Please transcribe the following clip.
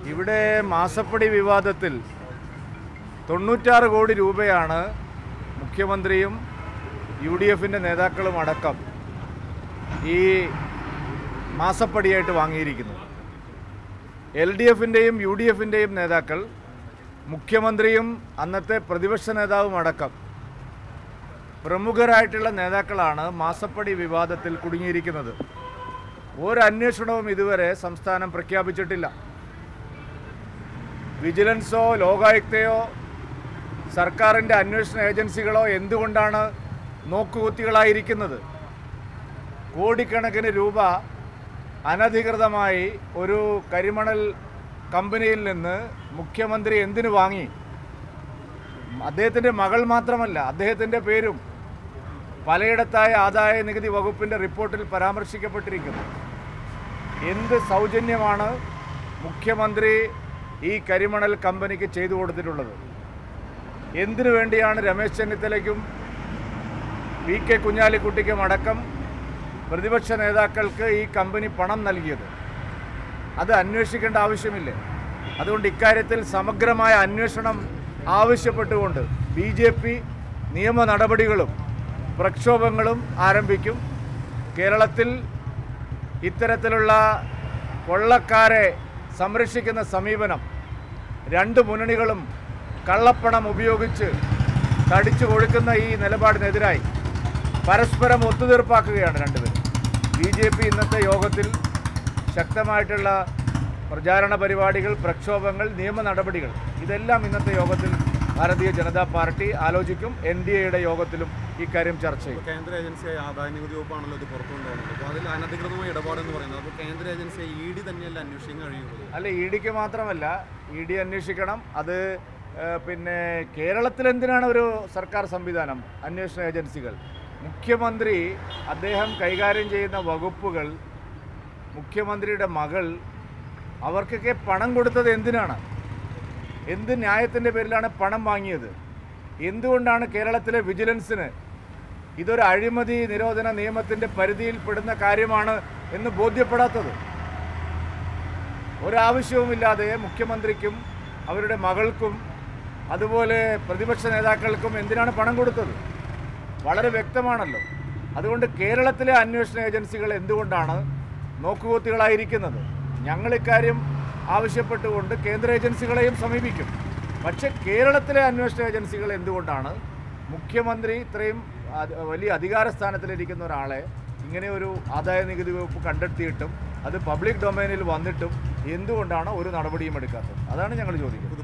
ഇവിടെ മാസപ്പടി വിവാദത്തിൽ തൊണ്ണൂറ്റാറ് കോടി രൂപയാണ് മുഖ്യമന്ത്രിയും യു ഡി എഫിൻ്റെ നേതാക്കളും അടക്കം ഈ മാസപ്പടിയായിട്ട് വാങ്ങിയിരിക്കുന്നത് എൽ ഡി എഫിൻ്റെയും യു ഡി എഫിൻ്റെയും നേതാക്കൾ മുഖ്യമന്ത്രിയും അന്നത്തെ പ്രതിപക്ഷ നേതാവും അടക്കം പ്രമുഖരായിട്ടുള്ള നേതാക്കളാണ് മാസപ്പടി വിവാദത്തിൽ കുടുങ്ങിയിരിക്കുന്നത് ഒരു അന്വേഷണവും ഇതുവരെ സംസ്ഥാനം പ്രഖ്യാപിച്ചിട്ടില്ല വിജിലൻസോ ലോകായുക്തയോ സർക്കാരിൻ്റെ അന്വേഷണ ഏജൻസികളോ എന്തുകൊണ്ടാണ് നോക്കുകുത്തികളായിരിക്കുന്നത് കോടിക്കണക്കിന് രൂപ അനധികൃതമായി ഒരു കരിമണൽ കമ്പനിയിൽ നിന്ന് മുഖ്യമന്ത്രി എന്തിനു വാങ്ങി അദ്ദേഹത്തിൻ്റെ മകൾ മാത്രമല്ല അദ്ദേഹത്തിൻ്റെ പേരും പലയിടത്തായ ആദായ നികുതി വകുപ്പിൻ്റെ റിപ്പോർട്ടിൽ പരാമർശിക്കപ്പെട്ടിരിക്കുന്നു എന്ത് സൗജന്യമാണ് മുഖ്യമന്ത്രി ഈ കരിമണൽ കമ്പനിക്ക് ചെയ്തു കൊടുത്തിട്ടുള്ളത് എന്തിനു വേണ്ടിയാണ് രമേശ് ചെന്നിത്തലയ്ക്കും വി കെ കുഞ്ഞാലിക്കുട്ടിക്കും അടക്കം പ്രതിപക്ഷ നേതാക്കൾക്ക് ഈ കമ്പനി പണം നൽകിയത് അത് അന്വേഷിക്കേണ്ട ആവശ്യമില്ലേ അതുകൊണ്ട് ഇക്കാര്യത്തിൽ സമഗ്രമായ അന്വേഷണം ആവശ്യപ്പെട്ടുകൊണ്ട് ബി ജെ പി നിയമ നടപടികളും പ്രക്ഷോഭങ്ങളും ആരംഭിക്കും കേരളത്തിൽ ഇത്തരത്തിലുള്ള കൊള്ളക്കാരെ സംരക്ഷിക്കുന്ന സമീപനം രണ്ട് മുന്നണികളും കള്ളപ്പണം ഉപയോഗിച്ച് തടിച്ചു കൊഴുക്കുന്ന ഈ നിലപാടിനെതിരായി പരസ്പരം ഒത്തുതീർപ്പാക്കുകയാണ് രണ്ടുപേരും ബി ജെ പി ഇന്നത്തെ യോഗത്തിൽ ശക്തമായിട്ടുള്ള പ്രചാരണ പരിപാടികൾ പ്രക്ഷോഭങ്ങൾ നിയമ നടപടികൾ ഇതെല്ലാം ഇന്നത്തെ യോഗത്തിൽ ഭാരതീയ ജനതാ പാർട്ടി ആലോചിക്കും എൻ ഡി എയുടെ യോഗത്തിലും ഇക്കാര്യം ചർച്ച ചെയ്യും ഇപ്പോൾ കേന്ദ്ര ഏജൻസിയായ ആദായ നികുതി വകുപ്പാണല്ലോ ഇത് പുറത്തു കൊണ്ടുപോകുന്നത് അപ്പോൾ അതിൽ അനധികൃതമായ ഇടപാടെന്ന് പറയുന്നത് അപ്പോൾ കേന്ദ്ര ഏജൻസിയെ ഇ ഡി തന്നെയല്ല അന്വേഷിക്കാൻ കഴിയുള്ളൂ അല്ല ഇ ഡിക്ക് മാത്രമല്ല ഇ ഡി അന്വേഷിക്കണം അത് ഏഹ്, പിന്നെ കേരളത്തിൽ എന്തിനാണ് ഒരു സർക്കാർ സംവിധാനം അന്വേഷണ ഏജൻസികൾ മുഖ്യമന്ത്രി അദ്ദേഹം കൈകാര്യം ചെയ്യുന്ന വകുപ്പുകൾ മുഖ്യമന്ത്രിയുടെ മകൾ അവർക്കൊക്കെ പണം കൊടുത്തത് എന്തിനാണ് എന്ത് ന്യായത്തിൻ്റെ പേരിലാണ് പണം വാങ്ങിയത് എന്തുകൊണ്ടാണ് കേരളത്തിലെ വിജിലൻസിന് ഇതൊരു അഴിമതി നിരോധന നിയമത്തിൻ്റെ പരിധിയിൽപ്പെടുന്ന കാര്യമാണ് എന്ന് ബോധ്യപ്പെടാത്തത് ഒരാവശ്യവുമില്ലാതെ മുഖ്യമന്ത്രിക്കും അവരുടെ മകൾക്കും അതുപോലെ പ്രതിപക്ഷ നേതാക്കൾക്കും എന്തിനാണ് പണം കൊടുത്തത് വളരെ വ്യക്തമാണല്ലോ അതുകൊണ്ട് കേരളത്തിലെ അന്വേഷണ ഏജൻസികൾ എന്തുകൊണ്ടാണ് നോക്കുകുത്തികളായിരിക്കുന്നത് ഞങ്ങൾ ഇക്കാര്യം ആവശ്യപ്പെട്ടുകൊണ്ട് കേന്ദ്ര ഏജൻസികളെയും സമീപിക്കും പക്ഷേ കേരളത്തിലെ അന്വേഷണ ഏജൻസികൾ എന്തുകൊണ്ടാണ് മുഖ്യമന്ത്രി ഇത്രയും അത് വലിയ അധികാര സ്ഥാനത്തിലിരിക്കുന്ന ഒരാളെ ഇങ്ങനെ ഒരു ആദായ നികുതി വകുപ്പ് കണ്ടെത്തിയിട്ടും അത് പബ്ലിക് ഡൊമൈനിൽ വന്നിട്ടും എന്തുകൊണ്ടാണ് ഒരു നടപടിയും എടുക്കാത്തത് അതാണ് ഞങ്ങൾ ചോദിക്കുന്നത്